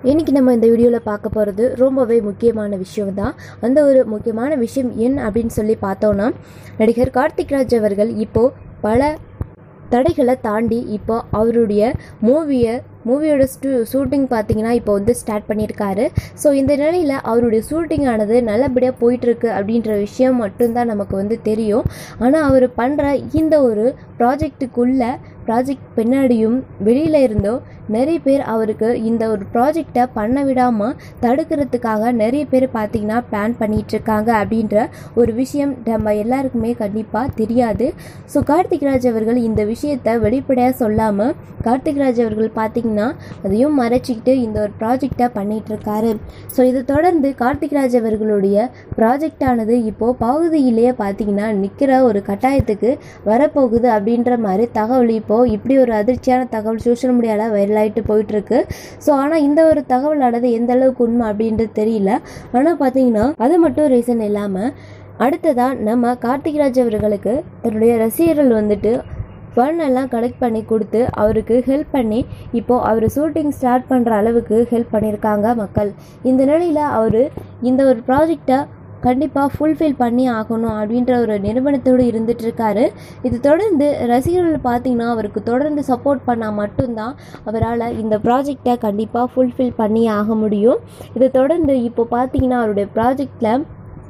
இன்னைக்கு நம்ம இந்த வீடியோவில் பார்க்க போகிறது ரொம்பவே முக்கியமான விஷயம் தான் அந்த ஒரு முக்கியமான விஷயம் என்ன அப்படின்னு சொல்லி பார்த்தோன்னா நடிகர் கார்த்திக் ராஜ் அவர்கள் இப்போது பல தடைகளை தாண்டி இப்போ அவருடைய மூவியை மூவியோட ஸ்டூ ஷூட்டிங் பார்த்தீங்கன்னா இப்போ வந்து ஸ்டார்ட் பண்ணியிருக்காரு ஸோ இந்த நிலையில் அவருடைய ஷூட்டிங் ஆனது நல்லபடியாக போயிட்டுருக்கு அப்படின்ற விஷயம் மட்டும்தான் நமக்கு வந்து தெரியும் ஆனால் அவர் பண்ணுற இந்த ஒரு ப்ராஜெக்ட்டுக்குள்ளே ப்ராஜெக்ட் பின்னாடியும் வெளியில் இருந்தோ நிறைய பேர் அவருக்கு இந்த ஒரு ப்ராஜெக்டை பண்ண விடாமல் தடுக்கிறதுக்காக நிறைய பேர் பார்த்தீங்கன்னா பிளான் பண்ணிட்டு இருக்காங்க அப்படின்ற ஒரு விஷயம் நம்ம எல்லாருக்குமே கண்டிப்பாக தெரியாது ஸோ கார்த்திக் ராஜ் அவர்கள் இந்த விஷயத்தை வெளிப்படையாக சொல்லாமல் கார்த்திக் ராஜ் அவர்கள் பார்த்தீங்கன்னா அதையும் மறைச்சிக்கிட்டு இந்த ஒரு ப்ராஜெக்டை பண்ணிட்டு இருக்காரு ஸோ இதை தொடர்ந்து கார்த்திக் ராஜ் அவர்களுடைய ப்ராஜெக்ட் ஆனது இப்போது பகுதியிலேயே பார்த்தீங்கன்னா நிற்கிற ஒரு கட்டாயத்துக்கு வரப்போகுது அப்படின்ற மாதிரி தகவல் இப்போது இப்படி ஒரு அதிர்ச்சியான தகவல் சோஷியல் மீடியாவில் வைரலாயிட்டு போயிட்டுருக்கு ஸோ ஆனால் இந்த ஒரு தகவலானது எந்த அளவுக்கு உண்மை அப்படின்றது தெரியல ஆனால் பார்த்தீங்கன்னா அது மட்டும் ரீசன் இல்லாமல் அடுத்ததாக நம்ம கார்த்திக் ராஜ் அவர்களுக்கு தன்னுடைய ரசிகர்கள் வந்துட்டு ஃபண்ட் எல்லாம் கலெக்ட் பண்ணி கொடுத்து அவருக்கு ஹெல்ப் பண்ணி இப்போது அவர் ஷூட்டிங் ஸ்டார்ட் பண்ணுற அளவுக்கு ஹெல்ப் பண்ணியிருக்காங்க மக்கள் இந்த நிலையில் அவர் இந்த ஒரு ப்ராஜெக்டை கண்டிப்பாக ஃபுல்ஃபில் பண்ணி ஆகணும் அப்படின்ற ஒரு நிறுவனத்தோடு இருந்துட்டு இருக்காரு இது தொடர்ந்து ரசிகர்கள் பார்த்தீங்கன்னா அவருக்கு தொடர்ந்து சப்போர்ட் பண்ணால் மட்டும்தான் அவரால் இந்த ப்ராஜெக்டை கண்டிப்பாக ஃபுல்ஃபில் பண்ணி ஆக முடியும் இதை தொடர்ந்து இப்போ பார்த்தீங்கன்னா அவருடைய ப்ராஜெக்டில்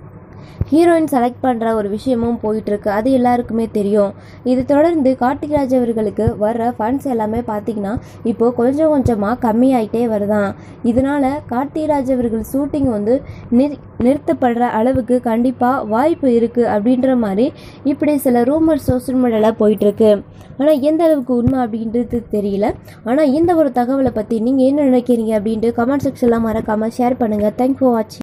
ஹீரோயின் செலக்ட் பண்ணுற ஒரு விஷயமும் போயிட்டுருக்கு அது எல்லாருக்குமே தெரியும் இது தொடர்ந்து கார்த்திக் ராஜ் அவர்களுக்கு வர்ற ஃபண்ட்ஸ் எல்லாமே பார்த்தீங்கன்னா இப்போது கொஞ்சம் கொஞ்சமாக கம்மியாயிட்டே வருதான் இதனால் கார்த்திக் ராஜ் அவர்கள் ஷூட்டிங் வந்து நிறு நிறுத்தப்படுற அளவுக்கு கண்டிப்பாக வாய்ப்பு இருக்குது அப்படின்ற மாதிரி இப்படி சில ரூமர் சோஷியல் மீடியாவில் போயிட்டுருக்கு ஆனால் எந்த அளவுக்கு உண்மை அப்படின்றது தெரியல ஆனால் இந்த ஒரு தகவலை பற்றி நீங்கள் என்ன நினைக்கிறீங்க அப்படின்ட்டு கமெண்ட் செக்ஷன்லாம் மறக்காமல் ஷேர் பண்ணுங்கள் தேங்க் ஃபார் வாட்சிங்